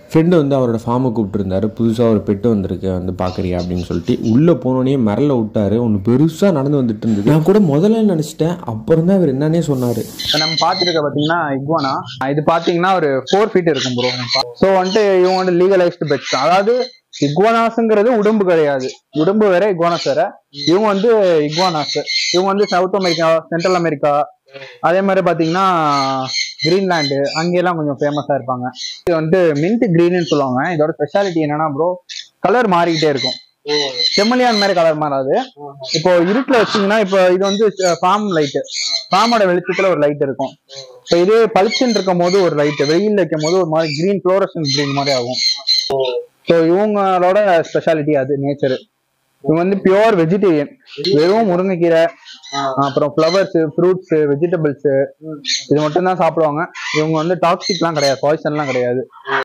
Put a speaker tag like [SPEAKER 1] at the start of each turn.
[SPEAKER 1] friend வந்து அவரோட ஃபார்மை கூப்பிட்டுருந்தாரு புதுசாக ஒரு பெட்டு வந்திருக்கு வந்து பார்க்குறியா அப்படின்னு சொல்லிட்டு உள்ளே போனோடனே மிரல விட்டாரு ஒன்று பெருசாக நடந்து வந்துட்டு இருந்தது நான் கூட முதல்ல நினச்சிட்டேன் அப்புறம் தான் இவர் என்னன்னே சொன்னார்
[SPEAKER 2] இப்போ நம்ம பார்த்துருக்க பார்த்தீங்கன்னா இக்வானா இது பார்த்தீங்கன்னா ஒரு ஃபோர் ஃபீட் இருக்கும் ப்ரோ ஸோ வந்துட்டு இவங்க வந்து லீகலைஸ்டு பெட்ஸ் அதாவது இக்வானாஸுங்கிறது உடம்பு கிடையாது உடம்பு வேற இக்வானாஸ் வேற இவங்க வந்து இக்வானாஸ் இவங்க வந்து சவுத் அமெரிக்கா சென்ட்ரல் அமெரிக்கா அதே மாதிரி பார்த்தீங்கன்னா கிரீன்லாண்டு அங்கெல்லாம் கொஞ்சம் ஃபேமஸாக இருப்பாங்க இது வந்து மின்ட் கிரீன்னு சொல்லுவாங்க இதோட ஸ்பெஷாலிட்டி என்னன்னா ப்ரோ கலர் மாறிக்கிட்டே இருக்கும் செம்மலியான் மாதிரி கலர் மாறாது இப்போ இருட்டுல வச்சீங்கன்னா இப்போ இது வந்து ஃபார்ம் லைட்டு ஃபார்மோட வெளிச்சத்துல ஒரு லைட் இருக்கும் இப்போ இதே பளிச்சுன்னு இருக்கும் போது ஒரு லைட் வெயில் வைக்கும் போது ஒரு மாதிரி கிரீன் ஃப்ளோரசன் கிரீன் மாதிரி ஆகும் ஸோ இவங்களோட ஸ்பெஷாலிட்டி அது நேச்சர் இவங்க வந்து பியோர் வெஜிடேரியன் வெறும் முருங்கைக்கீரை அப்புறம் ஃப்ளவர்ஸ் ஃப்ரூட்ஸ் வெஜிடபிள்ஸ் இது மட்டும் தான் சாப்பிடுவாங்க இவங்க வந்து டாக்ஸிக்லாம் கிடையாது பாய்சன்லாம் கிடையாது